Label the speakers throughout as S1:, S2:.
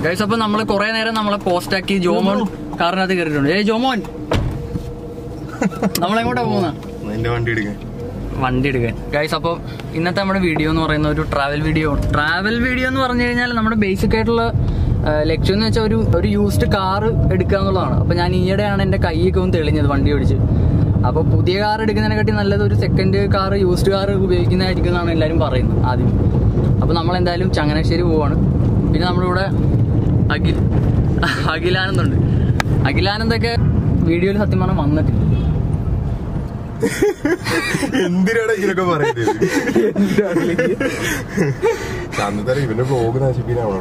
S1: Guys അപ്പൊ നമ്മള് കുറെ നേരം നമ്മളെ പോസ്റ്റ് ആക്കി ജോമോൻ കാറിനകത്ത് കയറിയിട്ടുണ്ട് ഏ ജോമോൻ നമ്മളെങ്ങോട്ടാ പോകുന്ന
S2: എന്റെ വണ്ടി എടുക്കാൻ
S1: വണ്ടി എടുക്കാൻ ഗൈസ് അപ്പോൾ ഇന്നത്തെ നമ്മുടെ വീഡിയോ എന്ന് പറയുന്ന ഒരു ട്രാവൽ വീഡിയോ ട്രാവൽ വീഡിയോ എന്ന് പറഞ്ഞു കഴിഞ്ഞാൽ നമ്മുടെ ബേസിക് ആയിട്ടുള്ള ആ, ലക്ഷ്യം എന്ന് വെച്ചാൽ ഒരു ഒരു യൂസ്ഡ് കാർ എടുക്കുക എന്നുള്ളതാണ് അപ്പോൾ ഞാൻ ഈയിടെയാണ് എൻ്റെ കൈയൊക്കെ ഒന്ന് തെളിഞ്ഞത് വണ്ടി ഓടിച്ച് അപ്പോൾ പുതിയ കാർ എടുക്കുന്നതിനെക്കാട്ടി നല്ലത് ഒരു സെക്കൻഡ് കാർ യൂസ്ഡ് കാർ ഉപയോഗിക്കുന്നതായിരിക്കും എന്നാണ് എല്ലാവരും പറയുന്നത് ആദ്യം അപ്പോൾ നമ്മൾ എന്തായാലും ചങ്ങനാശ്ശേരി പോവാണ് പിന്നെ നമ്മളിവിടെ അഖിൽ അഖിലാനന്ദുണ്ട് അഖിലാനന്ദൊക്കെ വീഡിയോയിൽ സത്യം പറഞ്ഞാൽ വന്നിട്ടില്ല
S2: എന്തിനാണ് ഇതിനൊക്കെ പറയുന്നത് അന്നത്തെ ഇവന്റെ ബ്ലോഗ് നശിപ്പിക്കാനാണോ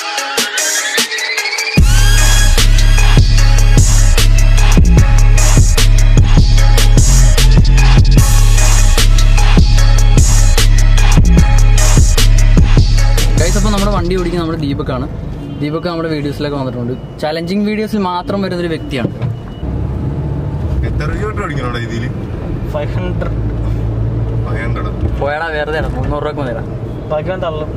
S1: ഗൈസ് അപ്പോൾ നമ്മുടെ വണ്ടി ഓടിക്കുന്ന നമ്മുടെ ദീപക്കാണ് ദീപക്ക് നമ്മുടെ വീഡിയോസിലൊക്കെ വന്നിട്ടുണ്ട് ചലഞ്ചിങ് വീഡിയോസിൽ മാത്രം വരുന്ന ഒരു വ്യക്തിയാണ്
S2: എത്ര കിലോമീറ്റർ ഓടിക്കണോടാ ഇതില്
S3: ഫൈവ് ഹൺഡ്രഡ്
S2: ഭയങ്കര
S1: പോയാടാ വെറുതെ ഇടാം മുന്നൂറ് രൂപ മതിടാ
S3: ബാക്കി ഞാൻ തള്ളും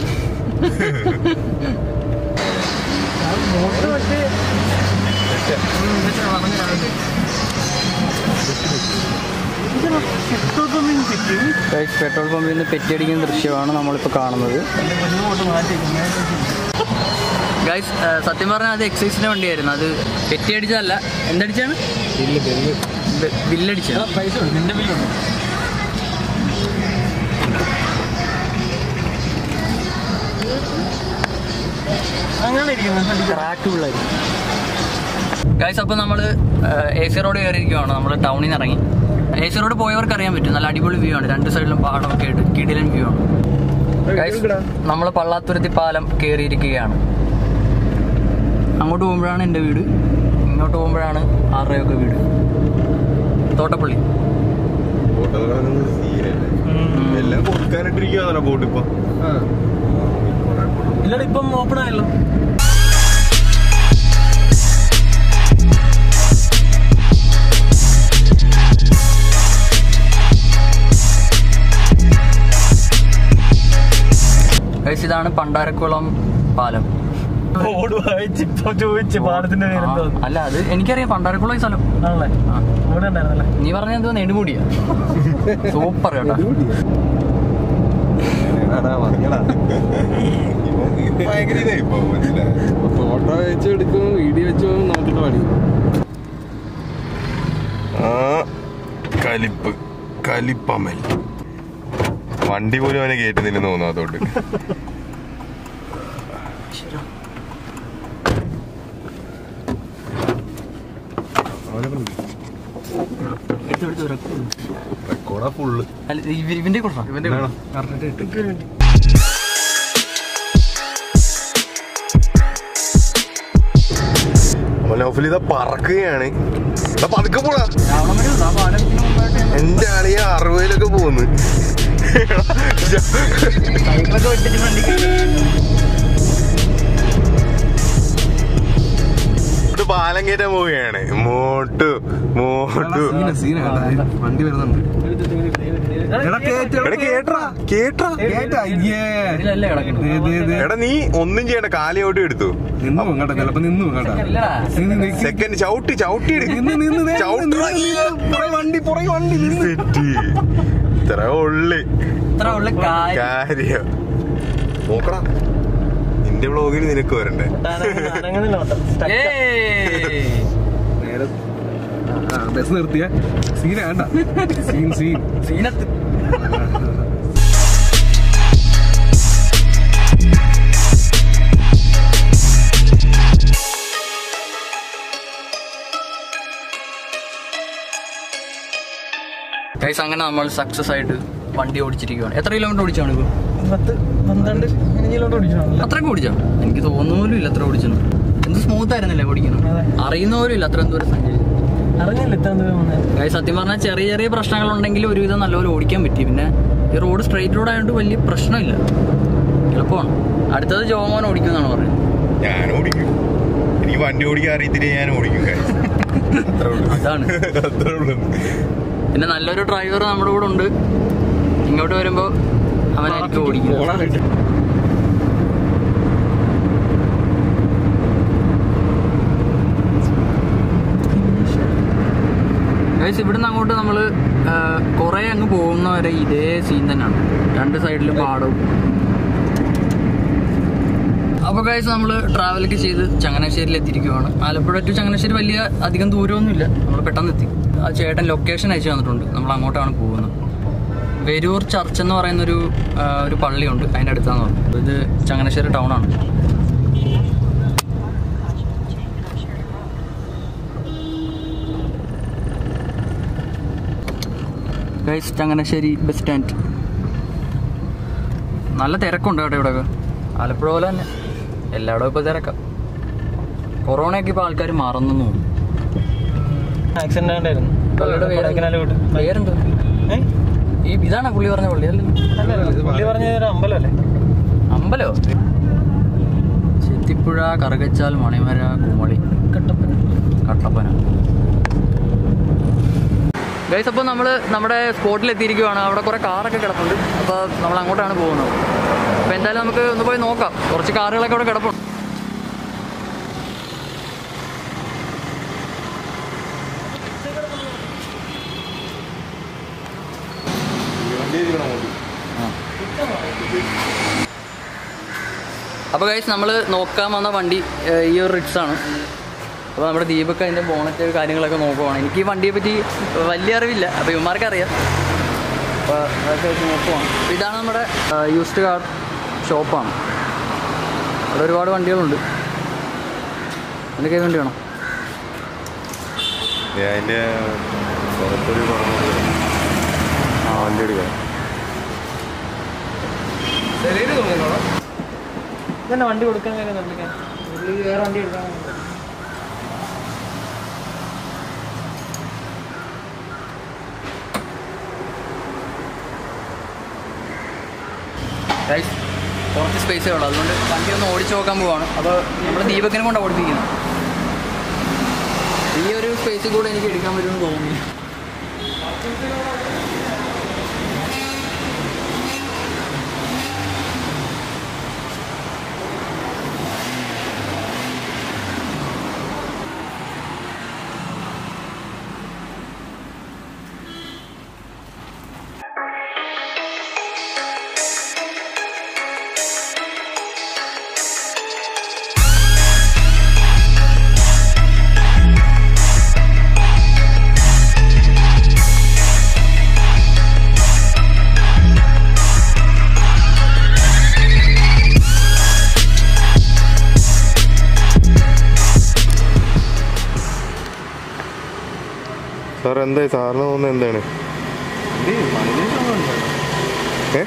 S1: ഗൈസ് പെട്രോൾ പമ്പിൽ നിന്ന് പെറ്റിയടിക്കുന്ന ദൃശ്യമാണ് നമ്മളിപ്പോൾ കാണുന്നത് ഗൈസ് സത്യം പറഞ്ഞാൽ അത് എക്സൈസിന്റെ വണ്ടിയായിരുന്നു അത് പെറ്റിയടിച്ചതല്ല എന്തടിച്ചാണ് ബില്ലടിച്ചാണ്
S3: പൈസ ഉണ്ട് നിന്റെ ബില്ലുണ്ട് അങ്ങനെ ഇരിക്കുന്നു
S1: ട്രാക്ക് ഉള്ളായിരുന്നു ഗൈസ് അപ്പോൾ നമ്മൾ എ സി റോഡ് കയറിയിരിക്കുവാണ് നമ്മൾ ടൗണിൽ നിന്ന് ഇറങ്ങി എ സി റോഡ് പോയവർക്ക് അറിയാൻ പറ്റും നല്ല അടിപൊളി വ്യൂ ആണ് രണ്ട് സൈഡിലും പാടമൊക്കെ ആയിട്ട് കിടിലൻ വ്യൂ ആണ് ഗൈസ് നമ്മൾ പള്ളാത്തുരുത്തി പാലം കയറിയിരിക്കുകയാണ് അങ്ങോട്ട് പോകുമ്പോഴാണ് എൻ്റെ വീട് ഇങ്ങോട്ട് പോകുമ്പോഴാണ് ആരുടെയൊക്കെ വീട് തോട്ടപ്പള്ളി
S2: എല്ലാം കൊടുക്കാനിട്ടിരിക്കുകയാണല്ലോ ബോട്ട് ഇപ്പൊ
S3: ഇല്ലടാ ഇപ്പം ഓപ്പൺ ആയല്ലോ
S1: ഗൈസ് ഇതാണ് പണ്ടാരക്കുളം പാലം
S3: ബോർഡ് വായിച്ച് ഇപ്പൊ ചോദിച്ചു പാടത്തിന്റെ പേര് എന്തോ
S1: ആ, അല്ല അത് എനിക്കറിയാം പണ്ടാരക്കുളം ഈ സ്ഥലം
S3: ആണല്ലേ
S1: ആ.
S3: ഇവിടെ ഉണ്ടായിരുന്നല്ലേ
S1: നീ പറഞ്ഞ എന്തോ നെടുമുടിയാ സൂപ്പർ കേട്ടോ
S2: ഭയങ്കര ഇതായി ഇപ്പൊ മനസ്സിലായോ
S4: ഫോട്ടോ വെച്ച് എടുക്കും വീഡിയോ വെച്ച് നോക്കിട്ട് പണി
S2: ആ കലിപ്പ് കലിപ്പമൽ വണ്ടി പോലും അവനെ കേട്ടുന്നില്ലെന്ന് തോന്നുന്നു അതോട്ട്
S1: എടുത്ത് എടുത്ത് എടുത്ത്.
S2: റെക്കോർഡാ ഫുള്ള്
S1: അല്ല ഇവ- ഇവന്റെ കൊടുക്കാം
S2: ഇവന്റെ മനോഫിൽ ഇതാ പറക്കുകയാണ് ഇതാ പതുക്കെ പോടാ എന്റെ ആളിയ അറുപതിലൊക്കെ പോകുന്നു ഇത് പാലം കയറ്റാൻ പോവുകയാണ് മോട്ടു മോട്ടു
S4: സീന വണ്ടി വരുന്നുണ്ട് എടാ കേറ്റ്
S2: എടാ കേട്ടാ കേട്ടാ
S4: കേട്ടാ അയ്യേ
S1: ഇതിലല്ലേ കിടക്കുന്നത്
S4: ദേ, ദേ, ദേ.
S2: എടാ നീ ഒന്നും ചെയ്യണ്ട കാലിയോട്ട് എടുത്തു
S4: നിന്ന് പോകും കേട്ടോ ചിലപ്പോ നിന്ന് പോകും കേട്ടോ
S1: അല്ലടാ.
S4: നിന്ന് നിക്ക്.
S2: സെക്കൻഡ് ചവിട്ടി ചവിട്ടി എടുക്ക്.
S4: നിന്ന് നിന്ന് ദേ,
S2: ചവിട്ടി.
S4: നിന്ന്, നിന്ന്. പുറകെ വണ്ടി പുറകെ വണ്ടി നിന്ന്
S2: സെറ്റ് ഇത്ര ഉള്ളി
S1: ഇത്ര ഉള്ള കാര്യം
S2: കാര്യം നോക്കടാ നിന്റെ വ്ളോഗിൽ നിനക്ക് വരണ്ടേ
S3: അനങ്ങുന്നില്ല മൊത്തം Stuck ആ.
S1: ഏയ്.
S4: നേരെ ആ, ബസ് നിർത്തിയ സീന വേണ്ട സീൻ സീൻ
S1: സീനത്ത് ഗൈസ് അങ്ങനെ നമ്മൾ സക്സസ് ആയിട്ട് വണ്ടി ഓടിച്ചിരിക്കുകയാണ് എത്ര കിലോമീറ്റർ ഓടിച്ചാണ് ഇപ്പോൾ
S3: പത്ത് പന്ത്രണ്ട് ഇനിയിലോട്ട് ഓടിച്ചാണല്ലോ
S1: അത്രയൊക്കെ ഓടിച്ചോ എനിക്ക് തോന്നുന്നു പോലും ഇല്ല അത്ര ഓടിച്ചു എന്ത് സ്മൂത്ത് ആയിരുന്നില്ലേ ഓടിക്കുന്നത്
S3: അതെ.
S1: അറിയുന്ന പോലും ഇല്ല അത്ര എന്തോരം സഞ്ചരിച്ചു
S3: അറിഞ്ഞില്ല ഇത്ര ദൂരം വന്നത്
S1: ഗൈസ് സത്യം പറഞ്ഞാൽ ചെറിയ ചെറിയ പ്രശ്നങ്ങളുണ്ടെങ്കിൽ ഒരുവിധം നല്ലപോലെ ഓടിക്കാൻ പറ്റി പിന്നെ ഈ റോഡ് സ്ട്രെയിറ്റ് റോഡ് ആയതുകൊണ്ട് വലിയ പ്രശ്നമില്ല എളുപ്പമാണ് അടുത്തത് ജോമോൻ ഓടിക്കുമെന്നാണ് പറയുന്നത്
S2: ഞാൻ ഓടിക്കും എനിക്ക് വണ്ടി ഓടിക്കാൻ അറിയത്തില്ല ഞാൻ ഓടിക്കും guys. അത്രേ ഉള്ളൂ.
S1: അതാണ്.
S2: അത്രേ ഉള്ളൂ
S1: പിന്നെ നല്ലൊരു ഡ്രൈവർ നമ്മുടെ കൂടെ ഉണ്ട് ഇങ്ങോട്ട് വരുമ്പോൾ അവനായിരിക്കും ഓടിക്കുന്നത് ഗൈസ് ഇവിടുന്ന് അങ്ങോട്ട് നമ്മൾ കുറേ അങ്ങ് പോകുന്നവരെ ഇതേ സീൻ തന്നെയാണ് രണ്ട് സൈഡിലും പാടവും അപ്പോൾ ഗൈസ് നമ്മൾ ട്രാവലൊക്കെ ചെയ്ത് ചങ്ങനാശ്ശേരിയിൽ എത്തിയിരിക്കുവാണ് ആലപ്പുഴ ടു ചങ്ങനാശ്ശേരി വലിയ അധികം ദൂരമൊന്നുമില്ല നമ്മൾ പെട്ടെന്ന് എത്തി ആ ചേട്ടൻ ലൊക്കേഷൻ അയച്ചു തന്നിട്ടുണ്ട് നമ്മൾ അങ്ങോട്ടാണ് പോകുന്നത് വെരൂർ ചർച്ച് എന്ന് പറയുന്നൊരു ആ, ഒരു പള്ളിയുണ്ട് അതിൻ്റെ അടുത്താന്ന് പറഞ്ഞു ഇത് ചങ്ങനാശ്ശേരി ടൗൺ ആണ് ഗൈസ് ചങ്ങനാശ്ശേരി ബസ് സ്റ്റാൻഡ് നല്ല തിരക്കുണ്ട് കേട്ടോ ഇവിടെയൊക്കെ ആലപ്പുഴ പോലെ തന്നെ എല്ലായിടവും ഇപ്പോൾ തിരക്കാം കൊറോണയൊക്കെ ഇപ്പോൾ ആൾക്കാർ മറന്നു തോന്നുന്നു
S3: ആക്സിഡന്റ് ഉണ്ടായിരുന്നു
S1: പള്ളിയുടെ പേര്
S3: കൊടൈക്കനാല് വിട്ട്
S1: പേരെന്ത്
S3: ഏ?
S1: ഈ ഇതാണ് പുള്ളി പറഞ്ഞ പള്ളി അല്ലേ
S3: അല്ലല്ല, പുള്ളി പറഞ്ഞ ഒരു അമ്പലമല്ലേ
S1: അമ്പലോ ചെത്തിപ്പുഴ കറുകച്ചാൽ മണിമര കുമളി
S3: കട്ടപ്പന
S1: കട്ടപ്പന ഗൈസ് അപ്പോൾ നമ്മൾ നമ്മുടെ സ്പോട്ടിൽ എത്തിയിരിക്കുവാണ് അവിടെ കുറേ കാറൊക്കെ കിടപ്പുണ്ട് അപ്പോൾ നമ്മൾ അങ്ങോട്ടാണ് പോകുന്നത് അപ്പോൾ എന്തായാലും നമുക്ക് ഒന്ന് പോയി നോക്കാം കുറച്ച് കാറുകളൊക്കെ അവിടെ കിടപ്പുണ്ട് അപ്പോൾ ഗൈസ് നമ്മൾ നോക്കാൻ വന്ന വണ്ടി ഏഹ്, ഈ ഒരു റിക്സ് ആണ് അപ്പോൾ നമ്മുടെ ദീപക് അതിൻ്റെ ബോണറ്റ് കാര്യങ്ങളൊക്കെ നോക്കുവാണ് എനിക്ക് ഈ വണ്ടിയെ പറ്റി വലിയ അറിവില്ല അപ്പോൾ ഇവന്മാർക്ക് അറിയാം അപ്പോൾ അതൊക്കെ വെച്ച് നോക്കുവാണ് അപ്പോൾ ഇതാണ് നമ്മുടെ യൂസ്ഡ് കാർ ഷോപ്പാണ് അവിടെ ഒരുപാട് വണ്ടികളുണ്ട് എന്തൊക്കെ വണ്ടി വേണം
S2: ഞാൻ അതിന്റെ പുറത്തൊരു പറഞ്ഞു ആ വണ്ടി എടുക്കാം
S4: ശരീരം തോന്നിയോ
S3: ഇതന്നെ വണ്ടി കൊടുക്കാൻ കാര്യം നിർമ്മിക്കാൻ
S1: വേറെ വണ്ടി എടുക്കാൻ ഗൈസ് കുറച്ച് സ്പേസേ ഉള്ളൂ അതുകൊണ്ട് വണ്ടി ഒന്ന് ഓടിച്ചു നോക്കാൻ പോവാണ് അപ്പോൾ നമ്മൾ ദീപക്കിനെ കൊണ്ടാണ് ഓടിപ്പിക്കുന്നത് ഈ ഒരു സ്പേസിൽ കൂടെ എനിക്ക് എടുക്കാൻ പറ്റുമെന്ന് തോന്നി
S2: സാർ എന്തായി സാറിന് തോന്നുന്നത് എന്താണ് ഏ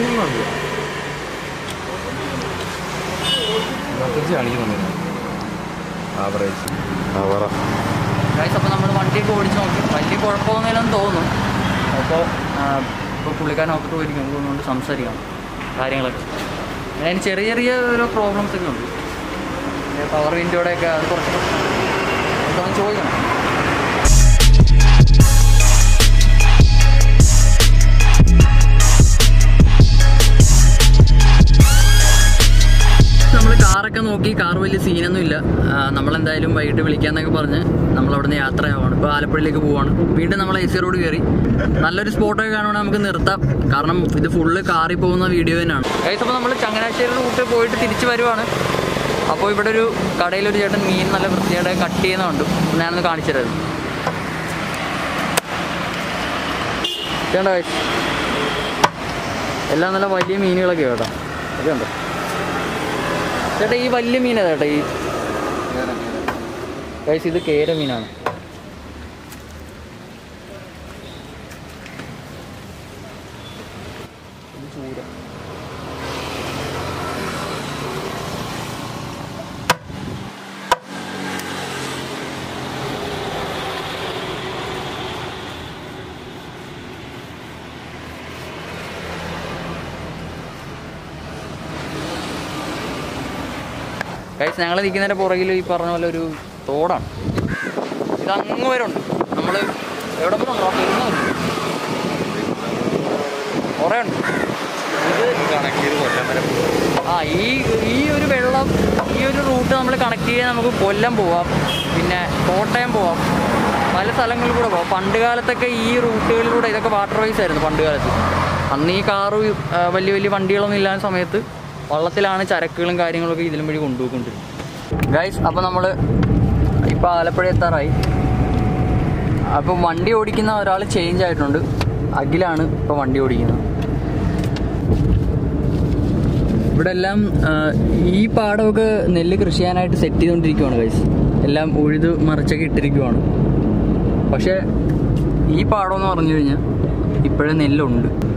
S4: ആവറേജ്
S2: ആ പറ
S1: ഗൈസ് അപ്പോൾ നമ്മൾ വണ്ടിയൊക്കെ ഓടിച്ച് നോക്കി വലിയ കുഴപ്പമൊന്നുമില്ലെന്ന് തോന്നുന്നു അപ്പോൾ ഇപ്പോൾ പുള്ളിക്കാരൻ അകത്തോട്ട് പോയിരിക്കും നമുക്ക് ഒന്നുകൊണ്ട് സംസാരിക്കണം കാര്യങ്ങളൊക്കെ പിന്നെ അതിന് ചെറിയ ചെറിയ ഓരോ പ്രോബ്ലംസ് ഒക്കെ ഉണ്ട് പിന്നെ പവർ വിൻഡോടെയൊക്കെ അത് കുറച്ച് പ്രശ്നമാണ് അതൊക്കെ ഒന്ന് ചോദിക്കണം നമ്മൾ കാറൊക്കെ നോക്കി കാർ വലിയ സീനൊന്നും ഇല്ല നമ്മളെന്തായാലും വൈകിട്ട് വിളിക്കാന്നൊക്കെ പറഞ്ഞ് നമ്മൾ അവിടുന്ന് യാത്രയാവാണ് ഇപ്പോൾ ആലപ്പുഴയിലേക്ക് പോവാണ് വീണ്ടും നമ്മൾ എ സി റോഡ് കയറി നല്ലൊരു സ്പോട്ടൊക്കെ കാണുവാണെങ്കിൽ നമുക്ക് നിർത്താം കാരണം ഇത് ഫുള്ള് കാറിൽ പോകുന്ന വീഡിയോ തന്നെയാണ് അപ്പോൾ നമ്മൾ ചങ്ങനാശ്ശേരി റൂട്ട് പോയിട്ട് തിരിച്ച് വരുവാണ് അപ്പോൾ ഇവിടെ ഒരു കടയിലൊരു ചേട്ടൻ മീൻ നല്ല വൃത്തിയായിട്ട് കട്ട് ചെയ്യുന്നുണ്ട് ഞാനൊന്ന് കാണിച്ചു തരാം ചേട്ടാ guys. എല്ലാം നല്ല വലിയ മീനുകളൊക്കെ കേട്ടോ ഇതുണ്ടോ ചേട്ടാ ഈ വലിയ മീൻ ഏതാ ചേട്ടാ ഈ ഗൈസ് ഇത് കേര മീനാണ് ഇത് ചൂര ഗൈസ് ഞങ്ങൾ നിൽക്കുന്നതിൻ്റെ പുറകിൽ ഈ പറഞ്ഞ പോലെ ഒരു തോടാണ് ഇത് അങ്ങ് വരെ ഉണ്ട് നമ്മൾ എവിടെ പോകണോ കുറേ ഉണ്ട് ഇത്
S2: കണക്കിയത് കൊല്ലം വരെ പോകും
S1: ആ ഈ ഈ ഒരു വെള്ളം ഈ ഒരു റൂട്ട് നമ്മൾ കണക്ട് ചെയ്യാൻ നമുക്ക് കൊല്ലം പോവാം പിന്നെ കോട്ടയം പോവാം പല സ്ഥലങ്ങളിൽ കൂടെ പോകാം പണ്ട് കാലത്തൊക്കെ ഈ റൂട്ടുകളിലൂടെ ഇതൊക്കെ വാട്ടർ വൈസ് ആയിരുന്നു പണ്ട് കാലത്ത് അന്ന് ഈ കാറ് ആ, വലിയ വലിയ വണ്ടികളൊന്നും ഇല്ലാത്ത സമയത്ത് വള്ളത്തിലാണ് ചരക്കുകളും കാര്യങ്ങളൊക്കെ ഇതിലും വഴി കൊണ്ടുപോയിക്കൊണ്ടിരുന്നത് ഗൈസ് അപ്പോൾ നമ്മൾ ഇപ്പോൾ ആലപ്പുഴ എത്താറായി അപ്പോൾ വണ്ടി ഓടിക്കുന്ന ഒരാൾ ചേഞ്ച് ആയിട്ടുണ്ട് അഖിലാണ് ഇപ്പോൾ വണ്ടി ഓടിക്കുന്നത് ഇവിടെ എല്ലാം ആ, ഈ പാടമൊക്കെ നെല്ല് കൃഷി ചെയ്യാനായിട്ട് സെറ്റ് ചെയ്തുകൊണ്ടിരിക്കുവാണ് ഗൈസ് എല്ലാം ഉഴുത് മറിച്ചൊക്കെ ഇട്ടിരിക്കുവാണ് പക്ഷേ ഈ പാടം എന്ന് പറഞ്ഞു കഴിഞ്ഞാൽ ഇപ്പോഴേ നെല്ലുണ്ട്